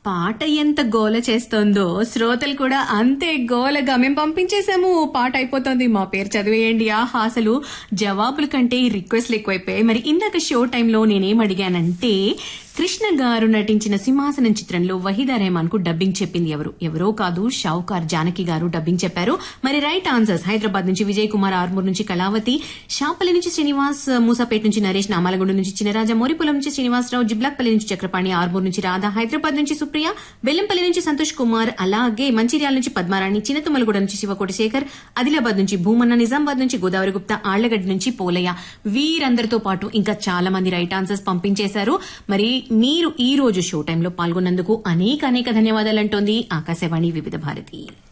పాట ఎంత గోల చేస్తోందో శ్రోతలు కూడా అంతే గోలగా మేము పంపించేశాము పాట అయిపోతుంది మా పేరు చదివేయండి ఆహా అసలు జవాబుల కంటే రిక్వెస్ట్లు ఎక్కువైపోయాయి మరి ఇందాక షో టైంలో నేనేం అడిగానంటే కృష్ణ గారు నటించిన సింహాసనం చిత్రంలో వహీదా రెహమాన్ కు డబ్బింగ్ చెప్పింది ఎవరు ఎవరో కాదు షావుకార్ జానకి గారు డబ్బింగ్ చెప్పారు మరి రైట్ ఆన్సర్స్ హైదరాబాద్ నుంచి విజయ్ కుమార్ ఆర్మూర్ నుంచి కళావతి షాపల్లి నుంచి శ్రీనివాస్ మూసాపేట నుంచి నరేష్ నామలగూడ నుంచి చినరాజా మోరిపులం నుంచి శ్రీనివాసరావు జిబ్లాక్పల్లి నుంచి చక్రపాణి ఆర్మూర్ నుంచి రాధా హైదరాబాద్ నుంచి సుప్రియ బెల్లంపల్లి నుంచి సంతోష్ కుమార్ అలాగే మంచిర్యాల నుంచి పద్మారాణి చిన్నతుమ్మలగూడ నుంచి శివకోటి శేఖర్ ఆదిలాబాద్ నుంచి భూమన్న నిజామాబాద్ నుంచి గోదావరి గుప్తా ఆళ్లగడ్డ నుంచి పోలయ్య వీరందరితో పాటు ఇంకా చాలా మంది రైట్ ఆన్సర్స్ పంపించేశారు మరి మీరు ఈ రోజు షో టైంలో పాల్గొన్నందుకు అనేక అనేక ధన్యవాదాలు అంటోంది ఆకాశవాణి వివిధ భారతి